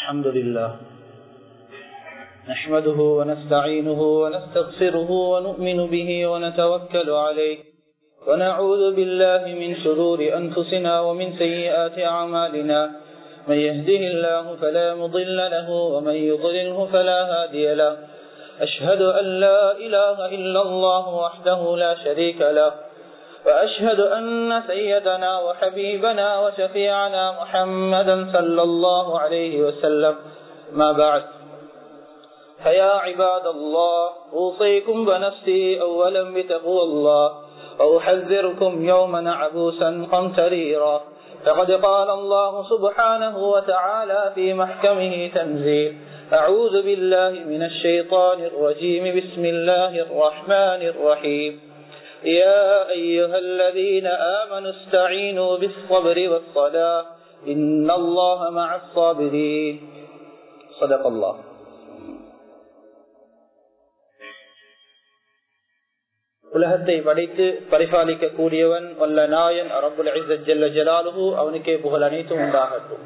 الحمد لله نحمده ونستعينه ونستغفره ونؤمن به ونتوكل عليه ونعوذ بالله من شرور أنفسنا ومن سيئات أعمالنا من يهده الله فلا مضل له ومن يضلله فلا هادي له أشهد أن لا إله إلا الله وحده لا شريك له وأشهد أن سيدنا وحبيبنا وشفيعنا محمدا صلى الله عليه وسلم ما بعد فيا عباد الله أوصيكم ونفسي أولا بتقوى الله وأحذركم يوما عبوسا قمتريرا فقد قال الله سبحانه وتعالى في محكمه تنزيل أعوذ بالله من الشيطان الرجيم بسم الله الرحمن الرحيم يا أيها الذين آمنوا استعينوا بالصبر والصلاة إن الله مع الصابرين صدق الله உலகத்தை படைத்து பரிபாலிக்க கூடியவன் வல்ல நாயன் அரபுல் ஜல்ல ஜலாலுகு அவனுக்கே புகழ் அனைத்தும் உண்டாகட்டும்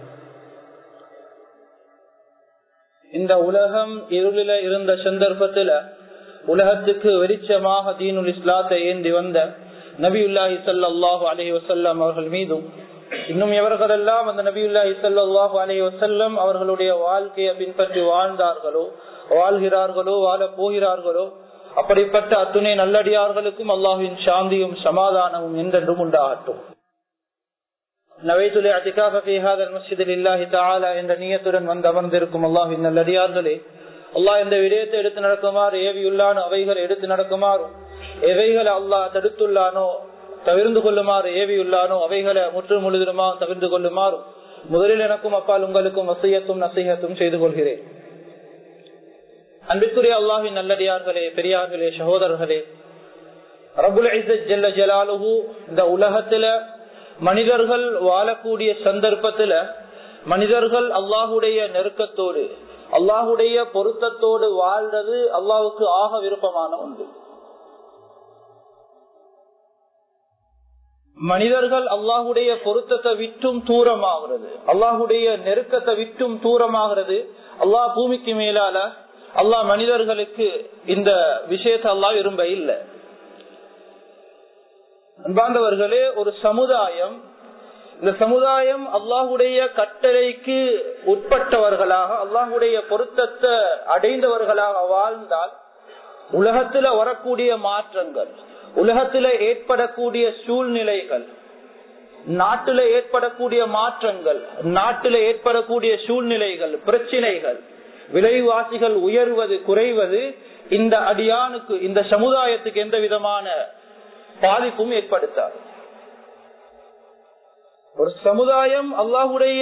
இந்த உலகம் இருளில இருந்த சந்தர்ப்பத்துல உலகத்துக்கு வெளிச்சமாக தீனுல் இஸ்லாத்தை ஏந்தி வந்த நபியுல்லாஹி சல்லாஹு அலஹி வசல்லம் அவர்கள் மீதும் இன்னும் எவர்களெல்லாம் அந்த நபியுல்லாஹி சல்லாஹு அலஹி வசல்லம் அவர்களுடைய வாழ்க்கையை பின்பற்றி வாழ்ந்தார்களோ வாழ்கிறார்களோ வாழ போகிறார்களோ அப்படிப்பட்ட அத்துணை நல்லடியார்களுக்கும் அல்லாஹின் சாந்தியும் சமாதானமும் என்றென்றும் உண்டாகட்டும் நவைத்துலை அதிகாக இல்லாஹி தாலா என்ற நீயத்துடன் வந்து அமர்ந்திருக்கும் அல்லாஹின் நல்லடியார்களே அல்லாஹ் இந்த விடயத்தை எடுத்து நடக்குமாறு ஏவியுள்ளானோ அவைகளை எடுத்து நடக்குமாறும் எவைகளை அல்லாஹ் தடுத்துள்ளானோ தவிர்ந்து கொள்ளுமாறு ஏவியுள்ளானோ அவைகளை முற்று முழுதுமா தவிர்ந்து கொள்ளுமாறும் முதலில் எனக்கும் அப்பால் உங்களுக்கும் வசியத்தும் நசீகத்தும் செய்து கொள்கிறேன் அன்பிற்குரிய அல்லாஹின் நல்லடியார்களே பெரியார்களே சகோதரர்களே ரபுல் ஜல்ல ஜலாலுகு இந்த உலகத்துல மனிதர்கள் வாழக்கூடிய சந்தர்ப்பத்துல மனிதர்கள் அல்லாஹுடைய நெருக்கத்தோடு அல்லாஹுடைய பொருத்தத்தோடு வாழ்றது அல்லாவுக்கு ஆக விருப்பமான ஒன்று மனிதர்கள் அல்லாஹுடைய பொருத்தத்தை விட்டும் தூரமாகிறது அல்லாஹுடைய நெருக்கத்தை விட்டும் தூரமாகிறது அல்லாஹ் பூமிக்கு மேலால அல்லாஹ் மனிதர்களுக்கு இந்த விஷயத்தை அல்லா விரும்ப இல்லை அன்பாண்டவர்களே ஒரு சமுதாயம் இந்த சமுதாயம் அல்லாஹுடைய கட்டளைக்கு உட்பட்டவர்களாக அல்லாஹுடைய பொருத்தத்தை அடைந்தவர்களாக வாழ்ந்தால் உலகத்துல வரக்கூடிய மாற்றங்கள் உலகத்துல ஏற்படக்கூடிய சூழ்நிலைகள் நாட்டில ஏற்படக்கூடிய மாற்றங்கள் நாட்டில ஏற்படக்கூடிய சூழ்நிலைகள் பிரச்சினைகள் விலைவாசிகள் உயர்வது குறைவது இந்த அடியானுக்கு இந்த சமுதாயத்துக்கு எந்த விதமான பாதிப்பும் ஏற்படுத்தாது ஒரு சமுதாயம் அல்லாஹுடைய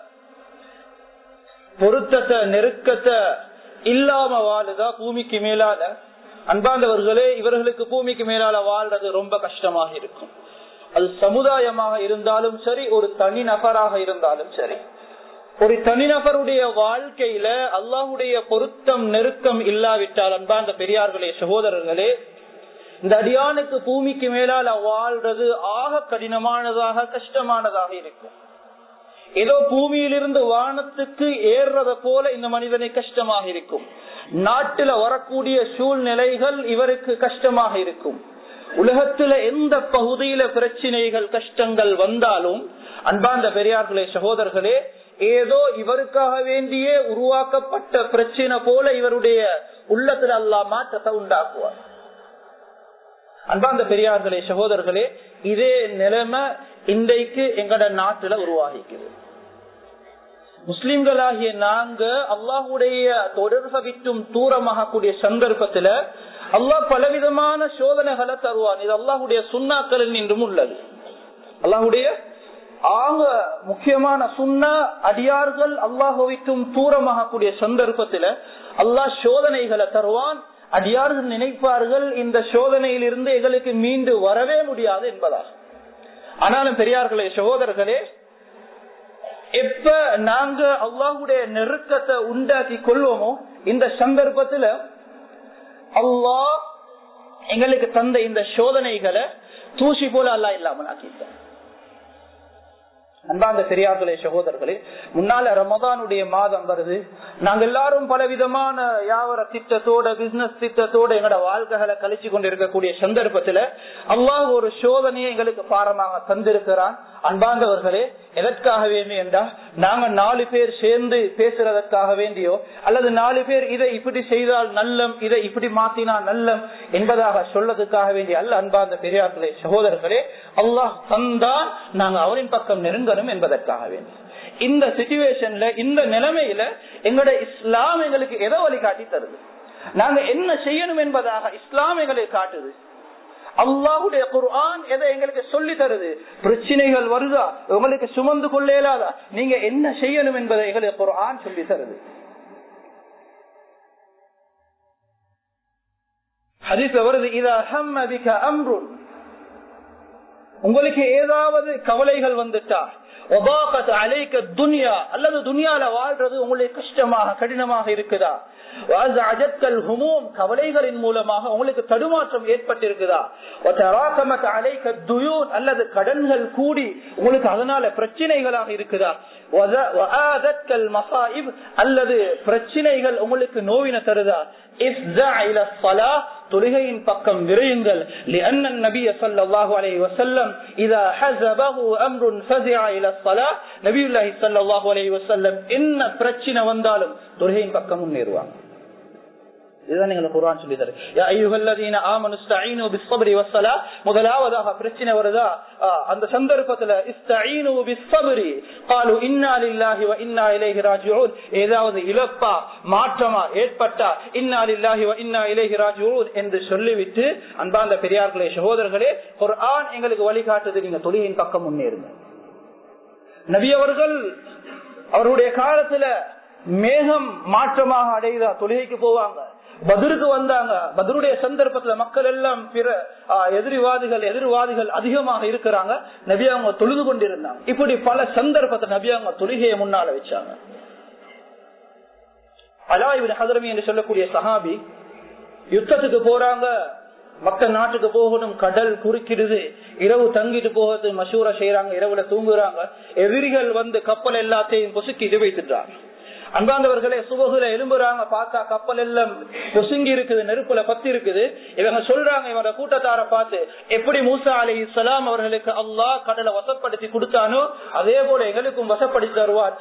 பொருத்தத்தை நெருக்கத்தை இல்லாம வாழுதா பூமிக்கு மேலால அன்பாண்டவர்களே இவர்களுக்கு பூமிக்கு மேலால வாழ்றது ரொம்ப கஷ்டமாக இருக்கும் அது சமுதாயமாக இருந்தாலும் சரி ஒரு தனி நபராக இருந்தாலும் சரி ஒரு தனிநபருடைய வாழ்க்கையில அல்லாஹுடைய பொருத்தம் நெருக்கம் இல்லாவிட்டால் அன்பாந்த பெரியார்களே சகோதரர்களே இந்த அடியானுக்கு பூமிக்கு மேலால வாழ்றது ஆக கடினமானதாக கஷ்டமானதாக இருக்கும் ஏதோ பூமியிலிருந்து வானத்துக்கு ஏறுறத போல இந்த மனிதனை கஷ்டமாக இருக்கும் நாட்டில வரக்கூடிய சூழ்நிலைகள் இவருக்கு கஷ்டமாக இருக்கும் உலகத்துல எந்த பகுதியில பிரச்சனைகள் கஷ்டங்கள் வந்தாலும் அன்பாந்த பெரியார்களே சகோதரர்களே ஏதோ இவருக்காக வேண்டியே உருவாக்கப்பட்ட பிரச்சனை போல இவருடைய உள்ளத்துல அல்லா மாற்றத்தை உண்டாக்குவார் அன்பாந்த பெரியார்களே சகோதரர்களே இதே நிலைமை இன்றைக்கு எங்கட நாட்டுல உருவாகிக்குது முஸ்லிம்களாகிய நாங்க அல்லாஹுடைய தொடர்பை விட்டும் தூரமாகக்கூடிய சந்தர்ப்பத்துல அல்லாஹ் பலவிதமான சோதனைகளை தருவான் இது அல்லாஹுடைய சுண்ணாக்களில் நின்றும் உள்ளது அல்லாஹுடைய ஆக முக்கியமான சுண்ணா அடியார்கள் அல்லாஹுவிக்கும் தூரமாகக்கூடிய சந்தர்ப்பத்துல அல்லாஹ் சோதனைகளை தருவான் அடியார்கள் நினைப்பார்கள் இந்த சோதனையிலிருந்து எங்களுக்கு மீண்டு வரவே முடியாது என்பதாக ஆனாலும் பெரியார்களே சகோதரர்களே எப்ப நாங்க அல்லாஹுடைய நெருக்கத்தை உண்டாக்கி கொள்வோமோ இந்த சந்தர்ப்பத்துல அல்லாஹ் எங்களுக்கு தந்த இந்த சோதனைகளை தூசி போல அல்லா இல்லாமல் ஆக்கிட்டார் அன்பாந்த பெரியார்களே சகோதரர்களே முன்னால ரமதானுடைய மாதம் வருது நாங்க எல்லாரும் பல விதமான வியாபார திட்டத்தோட பிசினஸ் திட்டத்தோட எங்களோட வாழ்க்கைகளை கழிச்சு கொண்டு இருக்கக்கூடிய சந்தர்ப்பத்துல அல்லாஹ் ஒரு சோதனையை எங்களுக்கு பாரமாக தந்திருக்கிறான் அன்பாந்தவர்களே எதற்காக வேண்டி என்றா நாங்க நாலு பேர் சேர்ந்து பேசுறதற்காக வேண்டியோ அல்லது நாலு பேர் இதை இப்படி செய்தால் நல்லம் இதை இப்படி மாத்தினால் நல்லம் என்பதாக சொல்லதுக்காக வேண்டிய அல்ல அன்பார்ந்த பெரியார்களே சகோதரர்களே அல்லாஹ் தந்தான் நாங்க அவரின் பக்கம் நெருங்கணும் என்பதற்காக வேண்டி இந்த சிச்சுவேஷன்ல இந்த நிலைமையில எங்களோட இஸ்லாம் எங்களுக்கு எதை வழிகாட்டி தருது நாங்க என்ன செய்யணும் என்பதாக இஸ்லாம் எங்களை காட்டுது அல்லாஹுடைய குர்ஆன் எதை எங்களுக்கு சொல்லி தருது பிரச்சனைகள் வருதா உங்களுக்கு சுமந்து கொள்ள இயலாதா நீங்க என்ன செய்யணும் என்பதை எங்களுக்கு குர்ஆன் சொல்லி தருது ஹதீஸ்ல வருது இதா ஹம்ம பிக அம்ருன் உங்களுக்கு ஏதாவது கவலைகள் வந்துட்டா அலைக்க துனியா அல்லது துனியால வாழ்றது உங்களுக்கு கஷ்டமாக கடினமாக இருக்குதா அஜத்தல் ஹுமூம் கவலைகளின் மூலமாக உங்களுக்கு தடுமாற்றம் ஏற்பட்டிருக்குதா அலைக்க துயூன் அல்லது கடன்கள் கூடி உங்களுக்கு அதனால பிரச்சனைகளாக இருக்குதா மசாயிப் அல்லது பிரச்சனைகள் உங்களுக்கு நோவின தருதா தொழுகையின் பக்கம் விரையுங்கள் நபிய சல்லாஹு அலை வசல்லம் இதா ஹசபஹு அம்ருன் ஃபஸிஅ இலா ஸலாத் நபியுல்லாஹி ஸல்லல்லாஹு அலைஹி வஸல்லம் என்ன பிரச்சனை வந்தாலும் தொழுகையின் பக்கம் முன்னேறுவாங்க இதுதான் எங்களுக்கு குர்ஆன் சொல்லி தரு யா அய்யுஹல்லதீன ஆமனு இஸ்தஈனு பிஸ்ஸப்ரி வஸ்ஸலாத் முதலாவதாக பிரச்சனை வருதா அந்த சந்தர்ப்பத்துல இஸ்தஈனு பிஸ்ஸப்ரி قالوا இன்னா லில்லாஹி வ இன்னா இலைஹி ராஜிஊன் ஏதாவது இழப்பா மாற்றமா ஏற்பட்டா இன்னா லில்லாஹி வ இன்னா இலைஹி ராஜிஊன் என்று சொல்லிவிட்டு அன்பார்ந்த பெரியார்களே சகோதரர்களே குர்ஆன் எங்களுக்கு வழிகாட்டுது நீங்க தொழுகையின் பக்கம் முன்னேறுங்க நபி அவர்கள் அவருடைய காலத்துல மேகம் மாற்றமாக அடையுதா தொழுகைக்கு போவாங்க பதிருக்கு வந்தாங்க பதிலுடைய சந்தர்ப்பத்துல மக்கள் எல்லாம் பிற எதிரிவாதிகள் எதிர்வாதிகள் அதிகமாக இருக்கிறாங்க நபி அவங்க தொழுது கொண்டிருந்தாங்க இப்படி பல சந்தர்ப்பத்தை நபி அவங்க தொழுகையை முன்னால வச்சாங்க அலாயிபின் ஹதரமி என்று சொல்லக்கூடிய சஹாபி யுத்தத்துக்கு போறாங்க மக்கள் நாட்டுக்கு போகணும் கடல் குறுக்கிடுது இரவு தங்கிட்டு போகிறது மசூரா செய்யறாங்க இரவுல தூங்குறாங்க எதிரிகள் வந்து கப்பல் எல்லாத்தையும் பொசுக்கிட்டு வைத்துட்டாங்க அன்பாந்தவர்களே சுபகுல எலும்புறாங்க பார்த்தா கப்பல் எல்லாம் பொசுங்கி இருக்குது நெருப்புல பத்தி இருக்குது இவங்க சொல்றாங்க இவங்க கூட்டத்தார பார்த்து எப்படி மூசா அலி இஸ்லாம் அவர்களுக்கு அல்லாஹ் கடலை வசப்படுத்தி கொடுத்தானோ அதே போல எங்களுக்கும் வசப்படுத்தி தருவார்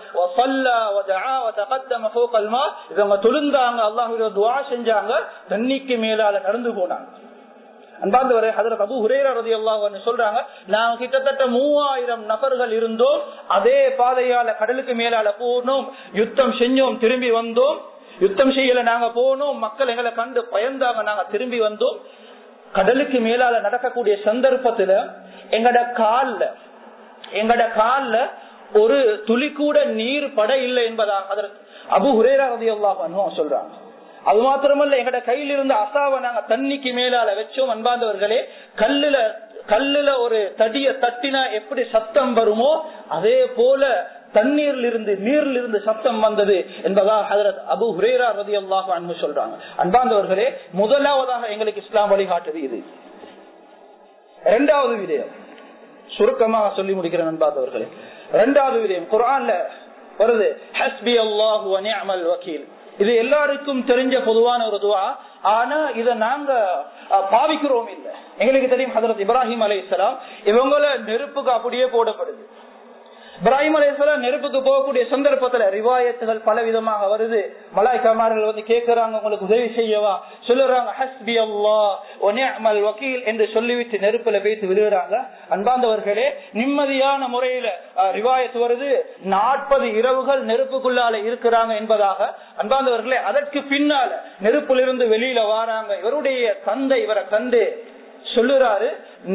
இவங்க தொழுந்தாங்க அல்லாஹ் துவா செஞ்சாங்க தண்ணிக்கு மேலால நடந்து போனாங்க அன்பாந்தவரை ஹதரத் அபு ஹுரேரா ரதி அல்லாஹ் சொல்றாங்க நாங்க கிட்டத்தட்ட மூவாயிரம் நபர்கள் இருந்தோம் அதே பாதையால கடலுக்கு மேலால போனோம் யுத்தம் செஞ்சோம் திரும்பி வந்தோம் யுத்தம் செய்யல நாங்க போனோம் மக்கள் எங்களை கண்டு பயந்தாங்க நாங்க திரும்பி வந்தோம் கடலுக்கு மேலால நடக்கக்கூடிய சந்தர்ப்பத்துல எங்கட கால்ல எங்கட கால்ல ஒரு துளி கூட நீர் பட இல்லை என்பதாக அதற்கு அபு ஹுரேரா ரதி அல்லாஹ் சொல்றாங்க அது மாத்திரமல்ல எங்கட கையில இருந்த அசாவை நாங்க தண்ணிக்கு மேலால வச்சோம் அன்பாந்தவர்களே கல்லுல கல்லுல ஒரு தடிய தட்டினா எப்படி சத்தம் வருமோ அதே போல தண்ணீர்ல இருந்து நீர்ல இருந்து சத்தம் வந்தது என்பதா ஹதரத் அபு ஹுரேரா ரதி அல்லாஹ் அன்பு சொல்றாங்க அன்பாந்தவர்களே முதலாவதாக எங்களுக்கு இஸ்லாம் வழிகாட்டுது இது இரண்டாவது விடயம் சுருக்கமாக சொல்லி முடிக்கிறேன் அன்பாந்தவர்களே இரண்டாவது விடயம் குரான்ல வருது ஹஸ்பி அல்லாஹு அனிஅமல் வக்கீல் இது எல்லாருக்கும் தெரிஞ்ச பொதுவான ஒரு துவா ஆனா இத நாங்க பாவிக்கிறோம் இல்ல எங்களுக்கு தெரியும் ஹசரத் இப்ராஹிம் அலை இஸ்லாம் இவங்கள நெருப்புக்கு அப்படியே போடப்படுது இப்ராஹிம் அலையாம் நெருப்புக்கு போகக்கூடிய சந்தர்ப்பத்துல ரிவாயத்துகள் பல விதமாக வருது மலாய்க்காமார்கள் வந்து கேட்கிறாங்க உங்களுக்கு உதவி செய்யவா சொல்லுறாங்க ஹஸ்பி அல்லா வக்கீல் என்று சொல்லிவிட்டு நெருப்புல பேசி விடுகிறாங்க அன்பாந்தவர்களே நிம்மதியான முறையில ரிவாயத்து வருது நாற்பது இரவுகள் நெருப்புக்குள்ளால இருக்கிறாங்க என்பதாக அன்பாந்தவர்களே அதற்கு பின்னால நெருப்பிலிருந்து வெளியில வாராங்க இவருடைய தந்தை இவரை கண்டு சொல்லுறாரு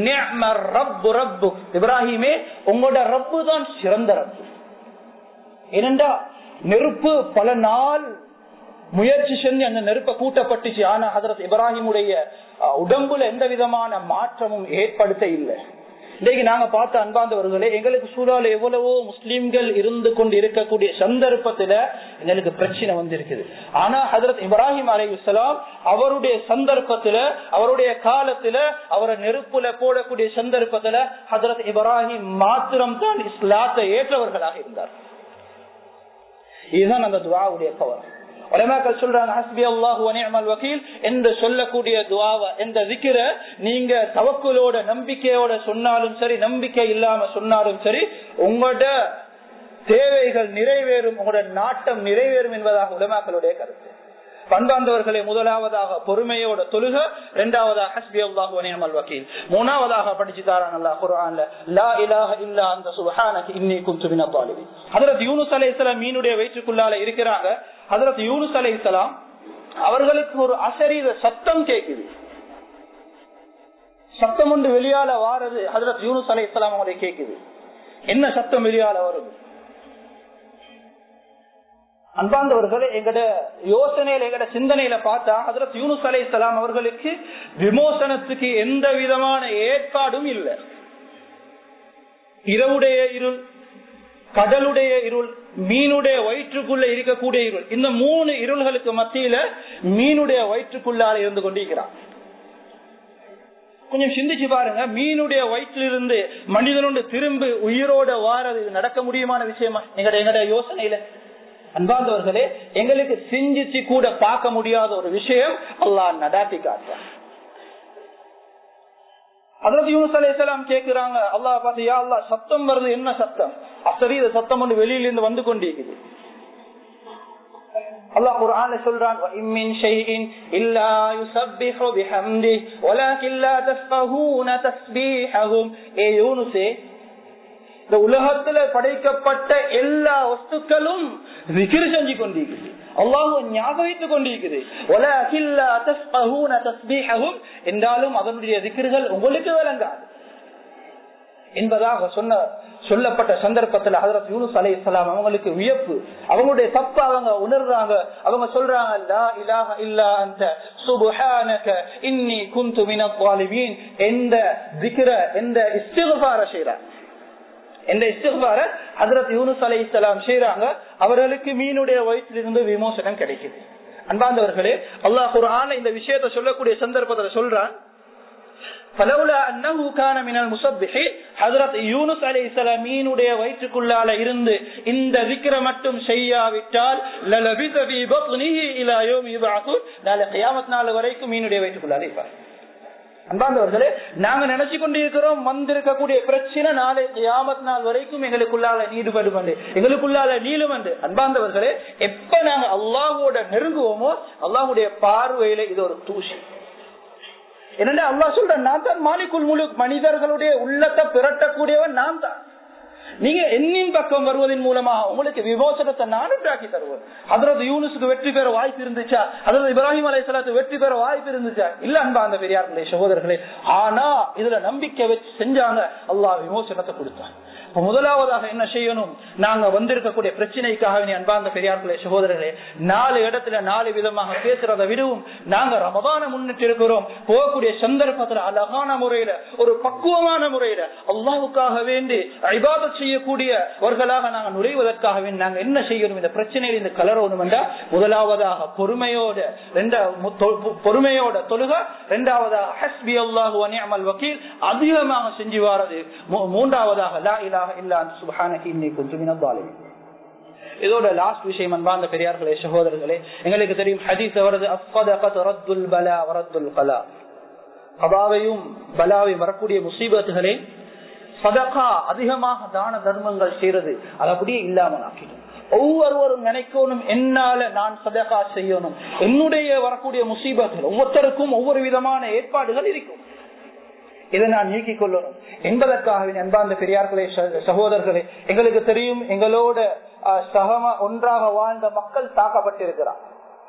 இப்ராஹிமே உங்களோட ரப்பு தான் சிறந்த ரப்பு ஏனென்றா நெருப்பு பல நாள் முயற்சி செஞ்சு அந்த நெருப்பை கூட்டப்பட்டுச்சு ஆனா ஹசரத் இப்ராஹிமுடைய உடம்புல எந்த விதமான மாற்றமும் ஏற்படுத்த இல்லை இன்னைக்கு நாங்க பார்த்த அன்பாந்தவர்களே எங்களுக்கு சூழல எவ்வளவோ முஸ்லிம்கள் இருந்து கொண்டு இருக்கக்கூடிய சந்தர்ப்பத்துல எங்களுக்கு பிரச்சனை வந்திருக்குது ஆனா ஹதரத் இப்ராஹிம் அலை அவருடைய சந்தர்ப்பத்துல அவருடைய காலத்துல அவரை நெருப்புல போடக்கூடிய சந்தர்ப்பத்துல ஹதரத் இப்ராஹிம் மாத்திரம் தான் இஸ்லாத்தை ஏற்றவர்களாக இருந்தார் இதுதான் அந்த துவாவுடைய பவர் உலமாக்கள் சொல்றாங்க ஹஸ்பி அல்லாஹு வனிஅமல் வக்கீல் என்று சொல்லக்கூடிய துவாவை இந்த திக்கிற நீங்க தவக்குலோட நம்பிக்கையோட சொன்னாலும் சரி நம்பிக்கை இல்லாம சொன்னாலும் சரி உங்களோட தேவைகள் நிறைவேறும் உங்களோட நாட்டம் நிறைவேறும் என்பதாக உலமாக்களுடைய கருத்து பண்பாந்தவர்களை முதலாவதாக பொறுமையோட தொழுக இரண்டாவதாக ஹஸ்பி அல்லாஹு வனிஅமல் வக்கீல் மூணாவதாக படிச்சு தாரான் அல்லாஹ் குர்ஆன்ல லா இலாஹ இல்லா அந்த சுப்ஹானக இன்னி குன்து மினல் ஸாலிமீன் ஹஜ்ரத் யூனுஸ் அலைஹிஸ்ஸலாம் மீனுடைய வயிற்றுக்குள்ளால இருக்கிறாங்க ஹஜரத் யூனுஸ் அலை இஸ்லாம் அவர்களுக்கு ஒரு அசரீர சத்தம் கேட்குது சத்தம் ஒன்று வெளியால வாரது ஹஜரத் யூனுஸ் அலை இஸ்லாம் அவங்களை கேட்குது என்ன சத்தம் வெளியால வருது அன்பாந்தவர்கள் எங்கட யோசனையில எங்கட சிந்தனையில பார்த்தா ஹதரத் யூனுஸ் அலை இஸ்லாம் அவர்களுக்கு விமோசனத்துக்கு எந்த விதமான ஏற்பாடும் இல்லை இரவுடைய இருள் கடலுடைய இருள் மீனுடைய வயிற்றுக்குள்ள இருக்கக்கூடிய இருள் இந்த மூணு இருள்களுக்கு மத்தியில மீனுடைய வயிற்றுக்குள்ளால இருந்து கொண்டிருக்கிறான் கொஞ்சம் சிந்திச்சு பாருங்க மீனுடைய வயிற்றிலிருந்து மனிதனோடு திரும்பி உயிரோட வாரது நடக்க முடியுமான விஷயமா எங்கட எங்கட யோசனையில அன்பாந்தவர்களே எங்களுக்கு சிந்திச்சு கூட பார்க்க முடியாத ஒரு விஷயம் அல்லாஹ் நடாத்தி காட்டுறான் அதற்கு யூனுஸ் அலையாம் கேட்கிறாங்க அல்லா பார்த்து யா அல்லா சத்தம் வருது என்ன சத்தம் அசரி இந்த சத்தம் ஒன்று வெளியில இருந்து வந்து கொண்டிருக்குது அல்லாஹ் குர்ஆன்ல சொல்றான் وَإِن شَيْءٍ إِلَّا يُسَبِّحُ بِحَمْدِهِ وَلَكِن لَّا تَفْقَهُونَ تَسْبِيحَهُم ஏ யூனுஸே இந்த உலகத்துல படைக்கப்பட்ட எல்லா வஸ்துக்களும் விக்கிரி செஞ்சு கொண்டிருக்குது அல்லாஹ் ஞாபகித்துக் கொண்டிருக்குது என்றாலும் அதனுடைய திக்கர்கள் உங்களுக்கு விளங்காது என்பதாக சொன்ன சொல்லப்பட்ட சந்தர்ப்பத்தில் ஹசரத் யூனுஸ் அலை இஸ்லாம் அவங்களுக்கு வியப்பு அவங்களுடைய தப்பு அவங்க உணர்றாங்க அவங்க சொல்றாங்க லா இலாஹ இல்லா அந்த சுபஹானக இன்னி குந்து மினத் வாலிபீன் எந்த திக்ர எந்த இஸ்திக்பார செய்றாங்க எந்த இஸ்திகார ஹசரத் யூனுஸ் அலை இஸ்லாம் செய்யறாங்க அவர்களுக்கு மீனுடைய வயிற்றிலிருந்து விமோசனம் கிடைக்குது அன்பாந்தவர்களே அல்லாஹ் குரான் இந்த விஷயத்தை சொல்லக்கூடிய சந்தர்ப்பத்தில் சொல்றான் மீனுடைய வயிற்றுக்குள்ளால இருந்து இந்த விக்கிர மட்டும் செய்யாவிட்டால் நாள் வரைக்கும் மீனுடைய வயிற்றுக்குள்ளால இருப்பார் அன்பாந்தவர்களே நாங்க நினைச்சு கொண்டிருக்கிறோம் வந்திருக்கக்கூடிய பிரச்சனை நாளை கியாமத் நாள் வரைக்கும் எங்களுக்குள்ளால நீடுபடும் எங்களுக்குள்ளால நீளும் என்று அன்பாந்தவர்களே எப்ப நாங்க அல்லாஹோட நெருங்குவோமோ அல்லாஹுடைய பார்வையில இது ஒரு தூசி என்னென்ன அல்லா சொல்ற நான் தான் மாலிக்குள் முழு மனிதர்களுடைய உள்ளத்தை பிரட்டக்கூடியவன் நான் தான் நீங்க எண்ணின் பக்கம் வருவதன் மூலமாக உங்களுக்கு விமோசனத்தை நான் உண்டாக்கி தருவேன் அதரது யூனுஸுக்கு வெற்றி பெற வாய்ப்பு இருந்துச்சா அதரது இப்ராஹிம் அலை வெற்றி பெற வாய்ப்பு இருந்துச்சா இல்ல அன்பா அந்த பெரியார்களே சகோதரர்களே ஆனா இதுல நம்பிக்கை வச்சு செஞ்சாங்க அல்லாஹ் விமோசனத்தை கொடுத்தாங்க முதலாவதாக என்ன செய்யணும் நாங்க வந்திருக்கக்கூடிய பிரச்சனைக்காக நீ அன்பார்ந்த பெரியார்களே சகோதரர்களே நாலு இடத்துல நாலு விதமாக பேசுறதை விடவும் நாங்க ரமதான முன்னிட்டு இருக்கிறோம் போகக்கூடிய சந்தர்ப்பத்துல அழகான முறையில ஒரு பக்குவமான முறையில அல்லாவுக்காக வேண்டி ஐபாதத் செய்யக்கூடியவர்களாக நாங்க நுழைவதற்காக வேண்டி நாங்க என்ன செய்யணும் இந்த பிரச்சனையில் இந்த கலரணும் என்றால் முதலாவதாக பொறுமையோட ரெண்டா பொறுமையோட தொழுக இரண்டாவதாக ஹஸ்பி அல்லாஹு அனியமல் வக்கீல் அதிகமாக செஞ்சு வாரது மூன்றாவதாக லா இலாக இல்லா சுபஹானகி இன்னி குந்து மினல் ஸாலிமீன் இதோட லாஸ்ட் விஷயம் அன்பார்ந்த பெரியார்களே சகோதரர்களே எங்களுக்கு தெரியும் ஹதீஸ் வருது அஸ்ஸதகத் ரத்துல் பலா வரத்துல் கலா கபாவையும் பலாவையும் வரக்கூடிய முசீபத்துகளே சதகா அதிகமாக தான தர்மங்கள் செய்யறது அது அப்படியே இல்லாமல் ஆக்கிடும் ஒவ்வொருவரும் நினைக்கணும் என்னால நான் சதகா செய்யணும் என்னுடைய வரக்கூடிய முசீபத்தில் ஒவ்வொருத்தருக்கும் ஒவ்வொரு விதமான ஏற்பாடுகள் இருக்கும் இதை நான் நீக்கிக் கொள்ளணும் என்பதற்காக அன்பார்ந்த பெரியார்களே சகோதரர்களே எங்களுக்கு தெரியும் எங்களோட சகம ஒன்றாக வாழ்ந்த மக்கள் தாக்கப்பட்டிருக்கிறார்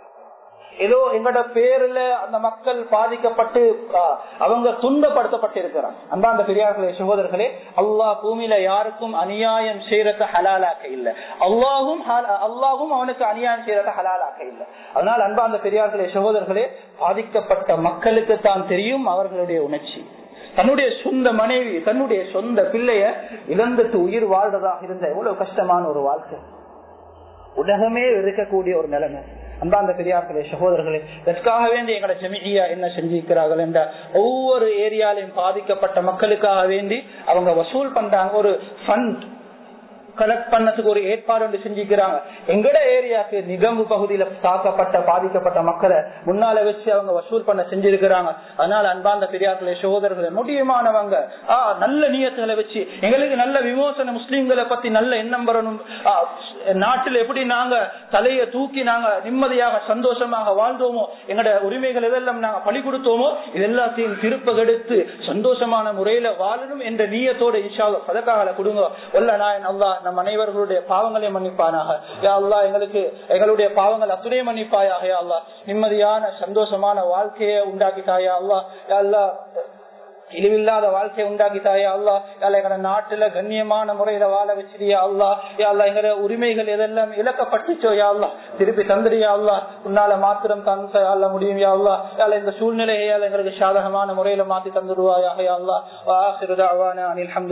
ஏதோ எங்களோட பேர்ல அந்த மக்கள் பாதிக்கப்பட்டு அவங்க துன்பப்படுத்தப்பட்டிருக்கிறார் அன்பாந்த பெரியார்களே சகோதரர்களே அல்லாஹ் பூமியில யாருக்கும் அநியாயம் செய்யறத ஹலாலாக்க இல்ல அல்லாஹும் அல்லாஹும் அவனுக்கு அநியாயம் செய்யறத ஹலாலாக்க இல்ல அதனால் அன்பாந்த பெரியார்களே சகோதரர்களே பாதிக்கப்பட்ட மக்களுக்கு தான் தெரியும் அவர்களுடைய உணர்ச்சி தன்னுடைய சொந்த மனைவி தன்னுடைய சொந்த பிள்ளைய இழந்துட்டு உயிர் வாழ்றதாக இருந்த எவ்வளவு கஷ்டமான ஒரு வாழ்க்கை உலகமே இருக்கக்கூடிய ஒரு நிலைமை அந்தாந்த பெரியார்களே சகோதரர்களே இதற்காக வேண்டி எங்களோட ஜெமியா என்ன செஞ்சிருக்கிறார்கள் என்ற ஒவ்வொரு ஏரியாலையும் பாதிக்கப்பட்ட மக்களுக்காக வேண்டி அவங்க வசூல் பண்றாங்க ஒரு ஃபண்ட் கலெக்ட் பண்ணதுக்கு ஒரு ஏற்பாடு ஒன்று செஞ்சுக்கிறாங்க எங்கட ஏரியாக்கு நிகம்பு பகுதியில தாக்கப்பட்ட பாதிக்கப்பட்ட மக்களை முன்னால வச்சு அவங்க வசூல் பண்ண செஞ்சிருக்கிறாங்க அதனால அன்பார்ந்த பெரியார்களே சகோதரர்களே முடியுமானவங்க ஆஹ் நல்ல நியத்துகளை வச்சு எங்களுக்கு நல்ல விமோசன முஸ்லீம்களை பத்தி நல்ல எண்ணம் வரணும் ஆஹ் நாட்டில் எப்படி நாங்க தலையை தூக்கி நாங்க நிம்மதியாக சந்தோஷமாக வாழ்ந்தோமோ எங்களோட உரிமைகள் எதெல்லாம் நாங்க பழி கொடுத்தோமோ இது எல்லாத்தையும் திருப்பகெடுத்து சந்தோஷமான முறையில வாழணும் என்ற நீயத்தோட இஷா பதக்காக கொடுங்க ஒல்ல நாயன் அல்லா நம் அனைவர்களுடைய பாவங்களை மன்னிப்பானாக யா அல்லா எங்களுக்கு எங்களுடைய பாவங்கள் அத்துடைய மன்னிப்பாயாக யா அல்லா நிம்மதியான சந்தோஷமான வாழ்க்கையை உண்டாக்கிட்டாயா அல்லா யா அல்லா இழிவில்லாத வாழ்க்கையை உண்டாக்கிட்டாயா அல்லா யால எங்க நாட்டுல கண்ணியமான முறையில வாழ வச்சிருயா அல்லா யாழ்லா எங்க உரிமைகள் எதெல்லாம் இழக்கப்பட்டுச்சோ யா அல்லா திருப்பி தந்துடியா அல்லா உன்னால மாத்திரம் தந்த அல்ல முடியும் யா அல்லா யால இந்த சூழ்நிலையால எங்களுக்கு சாதகமான முறையில மாத்தி தந்துடுவாயாக யா அல்லா வாஹிரு தாவானா அனில்